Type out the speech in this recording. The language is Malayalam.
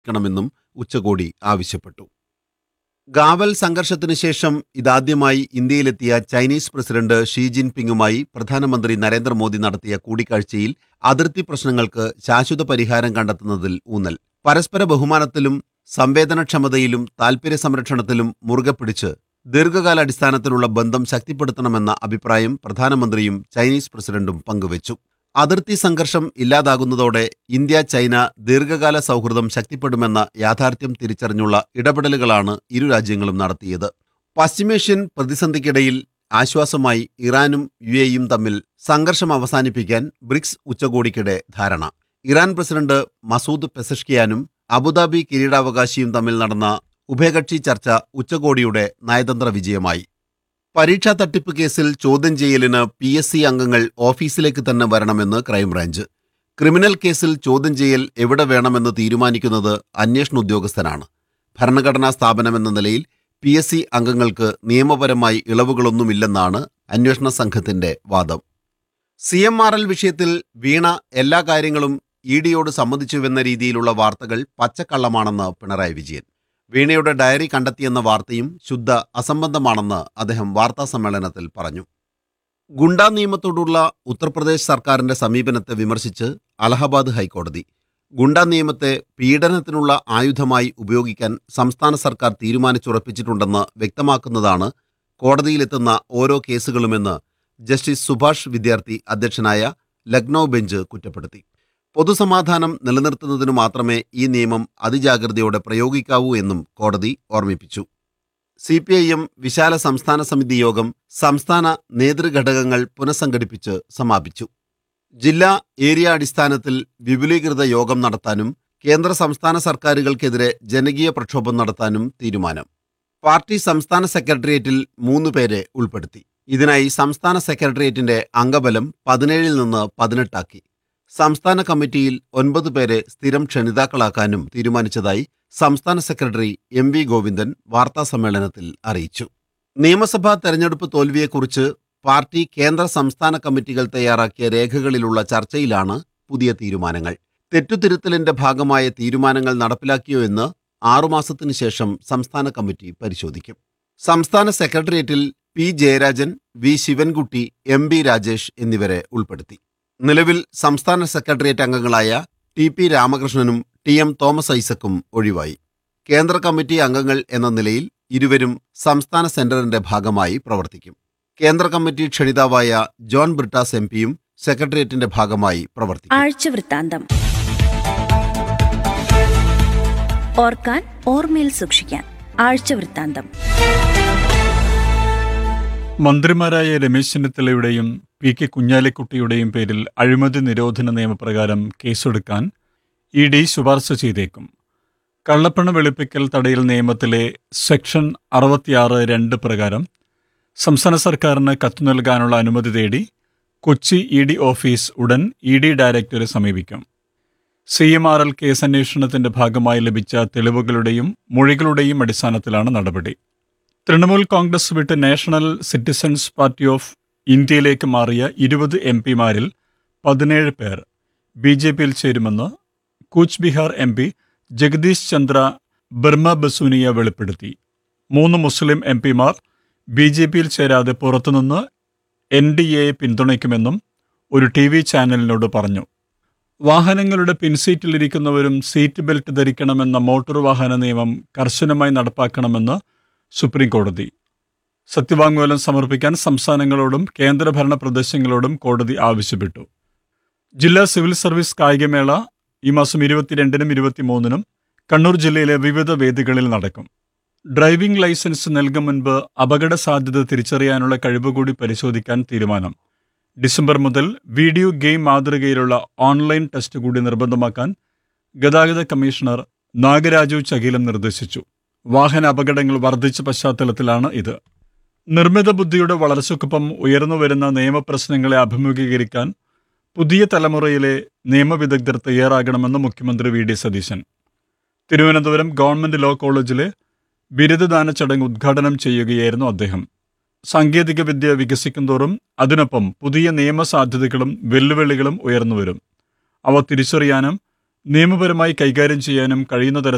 ക്കണമെന്നും ഉച്ചകോടി ആവശ്യപ്പെട്ടു ഗാവൽ സംഘർഷത്തിന് ശേഷം ഇതാദ്യമായി ഇന്ത്യയിലെത്തിയ ചൈനീസ് പ്രസിഡന്റ് ഷീ ജിൻപിങ്ങുമായി പ്രധാനമന്ത്രി നരേന്ദ്രമോദി നടത്തിയ കൂടിക്കാഴ്ചയിൽ അതിർത്തി പ്രശ്നങ്ങൾക്ക് ശാശ്വത പരിഹാരം കണ്ടെത്തുന്നതിൽ ഊന്നൽ പരസ്പര ബഹുമാനത്തിലും സംവേദനക്ഷമതയിലും താൽപര്യ സംരക്ഷണത്തിലും മുറുകെ പിടിച്ച് ദീർഘകാലാടിസ്ഥാനത്തിലുള്ള ബന്ധം ശക്തിപ്പെടുത്തണമെന്ന അഭിപ്രായം പ്രധാനമന്ത്രിയും ചൈനീസ് പ്രസിഡന്റും പങ്കുവച്ചു അതിർത്തി സംഘർഷം ഇല്ലാതാകുന്നതോടെ ഇന്ത്യ ചൈന ദീർഘകാല സൗഹൃദം ശക്തിപ്പെടുമെന്ന യാഥാർത്ഥ്യം തിരിച്ചറിഞ്ഞുള്ള ഇടപെടലുകളാണ് ഇരു രാജ്യങ്ങളും നടത്തിയത് പശ്ചിമേഷ്യൻ പ്രതിസന്ധിക്കിടയിൽ ആശ്വാസമായി ഇറാനും യു എയും തമ്മിൽ സംഘർഷം അവസാനിപ്പിക്കാൻ ബ്രിക്സ് ഉച്ചകോടിക്കിടെ ധാരണ ഇറാൻ പ്രസിഡന്റ് മസൂദ് പെസഷ്കിയാനും അബുദാബി കിരീടാവകാശിയും തമ്മിൽ നടന്ന ഉഭയകക്ഷി ചർച്ച ഉച്ചകോടിയുടെ നയതന്ത്ര വിജയമായി പരീക്ഷാ തട്ടിപ്പ് കേസിൽ ചോദ്യം ചെയ്യലിന് പി എസ് സി അംഗങ്ങൾ ഓഫീസിലേക്ക് തന്നെ വരണമെന്ന് ക്രൈംബ്രാഞ്ച് ക്രിമിനൽ കേസിൽ ചോദ്യം ചെയ്യൽ എവിടെ വേണമെന്ന് തീരുമാനിക്കുന്നത് അന്വേഷണ ഉദ്യോഗസ്ഥനാണ് ഭരണഘടനാ സ്ഥാപനമെന്ന നിലയിൽ പി എസ് സി അംഗങ്ങൾക്ക് നിയമപരമായി ഇളവുകളൊന്നുമില്ലെന്നാണ് അന്വേഷണ സംഘത്തിന്റെ വാദം സി എം ആർ എൽ വിഷയത്തിൽ വീണ എല്ലാ കാര്യങ്ങളും ഇ ഡിയോട് സമ്മതിച്ചുവെന്ന രീതിയിലുള്ള വാർത്തകൾ പച്ചക്കള്ളമാണെന്ന് പിണറായി വിജയൻ വീണയുടെ ഡയറി കണ്ടെത്തിയെന്ന വാർത്തയും ശുദ്ധ അസംബന്ധമാണെന്ന് അദ്ദേഹം വാർത്താ സമ്മേളനത്തിൽ പറഞ്ഞു ഗുണ്ടാ നിയമത്തോടുള്ള ഉത്തർപ്രദേശ് സർക്കാരിന്റെ സമീപനത്തെ വിമർശിച്ച് അലഹബാദ് ഹൈക്കോടതി ഗുണ്ടാ നിയമത്തെ പീഡനത്തിനുള്ള ആയുധമായി ഉപയോഗിക്കാൻ സംസ്ഥാന സർക്കാർ തീരുമാനിച്ചുറപ്പിച്ചിട്ടുണ്ടെന്ന് വ്യക്തമാക്കുന്നതാണ് കോടതിയിലെത്തുന്ന ഓരോ കേസുകളുമെന്ന് ജസ്റ്റിസ് സുഭാഷ് വിദ്യാർത്ഥി അധ്യക്ഷനായ ലക്നൌ ബെഞ്ച് കുറ്റപ്പെടുത്തി പൊതുസമാധാനം നിലനിർത്തുന്നതിനു മാത്രമേ ഈ നിയമം അതിജാഗ്രതയോടെ പ്രയോഗിക്കാവൂ എന്നും കോടതി ഓർമ്മിപ്പിച്ചു സി പി ഐ എം വിശാല സംസ്ഥാന സമിതി യോഗം സംസ്ഥാന നേതൃഘടകങ്ങൾ പുനഃസംഘടിപ്പിച്ച് സമാപിച്ചു ജില്ലാ ഏരിയ അടിസ്ഥാനത്തിൽ വിപുലീകൃത യോഗം നടത്താനും കേന്ദ്ര സംസ്ഥാന സർക്കാരുകൾക്കെതിരെ ജനകീയ പ്രക്ഷോഭം നടത്താനും തീരുമാനം പാർട്ടി സംസ്ഥാന സെക്രട്ടേറിയറ്റിൽ മൂന്ന് പേരെ ഉൾപ്പെടുത്തി ഇതിനായി സംസ്ഥാന സെക്രട്ടേറിയറ്റിന്റെ അംഗബലം പതിനേഴിൽ നിന്ന് പതിനെട്ടാക്കി സംസ്ഥാന കമ്മിറ്റിയിൽ ഒൻപത് പേരെ സ്ഥിരം ക്ഷണിതാക്കളാക്കാനും തീരുമാനിച്ചതായി സംസ്ഥാന സെക്രട്ടറി എം വി ഗോവിന്ദൻ വാർത്താസമ്മേളനത്തിൽ അറിയിച്ചു നിയമസഭാ തെരഞ്ഞെടുപ്പ് തോൽവിയെക്കുറിച്ച് പാർട്ടി കേന്ദ്ര സംസ്ഥാന കമ്മിറ്റികൾ തയ്യാറാക്കിയ രേഖകളിലുള്ള ചർച്ചയിലാണ് പുതിയ തീരുമാനങ്ങൾ തെറ്റുതിരുത്തലിന്റെ ഭാഗമായ തീരുമാനങ്ങൾ നടപ്പിലാക്കിയോ എന്ന് ആറുമാസത്തിനു ശേഷം സംസ്ഥാന കമ്മിറ്റി പരിശോധിക്കും സംസ്ഥാന സെക്രട്ടേറിയറ്റിൽ P Jayarajan V Sivankutty M B Rajesh എന്നിവരെ ഉൾപ്പെടുത്തി നിലവിൽ സംസ്ഥാന സെക്രട്ടേറിയറ്റ് അംഗങ്ങളായ ടി പി രാമകൃഷ്ണനും ടി എം തോമസ് ഐസക്കും ഒഴിവായി കേന്ദ്ര കമ്മിറ്റി അംഗങ്ങൾ എന്ന നിലയിൽ ഇരുവരും സംസ്ഥാന സെന്ററിന്റെ ഭാഗമായി പ്രവർത്തിക്കും കേന്ദ്ര കമ്മിറ്റി ക്ഷണിതാവായ ജോൺ ബ്രിട്ടാസ് എം പിയും സെക്രട്ടേറിയറ്റിന്റെ ഭാഗമായി പ്രവർത്തിക്കും ആഴ്ചവൃത്താന്തം ഓർക്കാൻ ഓർമ്മയിൽ സൂക്ഷിക്കാൻ ആഴ്ചവൃത്താന്തം മന്ത്രിമാരായ രമേശ് ചെന്നിത്തലയുടെയും പി കെ കുഞ്ഞാലിക്കുട്ടിയുടെയും പേരിൽ അഴിമതി നിരോധന നിയമപ്രകാരം കേസെടുക്കാൻ ഇ ഡി ശുപാർശ ചെയ്തേക്കും കള്ളപ്പണ വെളുപ്പിക്കൽ തടയൽ നിയമത്തിലെ സെക്ഷൻ അറുപത്തിയാറ് രണ്ട് പ്രകാരം സംസ്ഥാന സർക്കാരിന് കത്ത് നൽകാനുള്ള അനുമതി തേടി കൊച്ചി ഇ ഡി ഓഫീസ് ഉടൻ ഇ ഡി ഡയറക്ടറെ സമീപിക്കും C M R L case അന്വേഷണത്തിന്റെ ഭാഗമായി ലഭിച്ച തെളിവുകളുടെയും മൊഴികളുടെയും അടിസ്ഥാനത്തിലാണ് നടപടി തൃണമൂൽ കോൺഗ്രസ് വിട്ട് നാഷണൽ സിറ്റിസൺസ് പാർട്ടി ഓഫ് ഇന്ത്യയിലേക്ക് മാറിയ ഇരുപത് എം പിമാരിൽ പതിനേഴ് പേർ ബി ജെ പിയിൽ ചേരുമെന്ന് കൂച്ച് ബിഹാർ എം പി ജഗദീഷ് ചന്ദ്ര ബർമ ബസൂനിയ വെളിപ്പെടുത്തി മൂന്ന് മുസ്ലിം എം പിമാർ ബി ജെ പിയിൽ ചേരാതെ പുറത്തുനിന്ന് എൻ ഡി എയെ പിന്തുണയ്ക്കുമെന്നും ഒരു ടി വി ചാനലിനോട് പറഞ്ഞു വാഹനങ്ങളുടെ പിൻസീറ്റിലിരിക്കുന്നവരും സീറ്റ് ബെൽറ്റ് ധരിക്കണമെന്ന മോട്ടോർ വാഹന നിയമം കർശനമായി നടപ്പാക്കണമെന്ന് സുപ്രീം കോടതി സത്യവാങ്മൂലം സമർപ്പിക്കാൻ സംസ്ഥാനങ്ങളോടും കേന്ദ്രഭരണ പ്രദേശങ്ങളോടും കോടതി ആവശ്യപ്പെട്ടു ജില്ലാ സിവിൽ സർവീസ് കായികമേള ഈ മാസം ഇരുപത്തിരണ്ടിനും ഇരുപത്തിമൂന്നിനും കണ്ണൂർ ജില്ലയിലെ വിവിധ വേദികളിൽ നടക്കും ഡ്രൈവിംഗ് ലൈസൻസ് നൽകും മുൻപ് അപകട സാധ്യത തിരിച്ചറിയാനുള്ള കഴിവ് കൂടി പരിശോധിക്കാൻ തീരുമാനം ഡിസംബർ മുതൽ വീഡിയോ ഗെയിം മാതൃകയിലുള്ള ഓൺലൈൻ ടെസ്റ്റ് കൂടി നിർബന്ധമാക്കാൻ ഗതാഗത കമ്മീഷണർ നാഗരാജു ചകീലം നിർദ്ദേശിച്ചു വാഹന അപകടങ്ങൾ വർദ്ധിച്ച പശ്ചാത്തലത്തിലാണ് ഇത് നിർമ്മിത ബുദ്ധിയുടെ വളർച്ചയ്ക്കൊപ്പം ഉയർന്നുവരുന്ന നിയമപ്രശ്നങ്ങളെ അഭിമുഖീകരിക്കാൻ പുതിയ തലമുറയിലെ നിയമവിദഗ്ധർ തയ്യാറാകണമെന്ന് മുഖ്യമന്ത്രി V D Satheesan Thiruvananthapuram government law കോളേജിലെ ബിരുദദാന ചടങ്ങ് ഉദ്ഘാടനം ചെയ്യുകയായിരുന്നു അദ്ദേഹം സാങ്കേതികവിദ്യ വികസിക്കുന്തോറും അതിനൊപ്പം പുതിയ നിയമസാധ്യതകളും വെല്ലുവിളികളും ഉയർന്നുവരും അവ തിരിച്ചറിയാനും നിയമപരമായി കൈകാര്യം ചെയ്യാനും കഴിയുന്ന തരത്തിൽ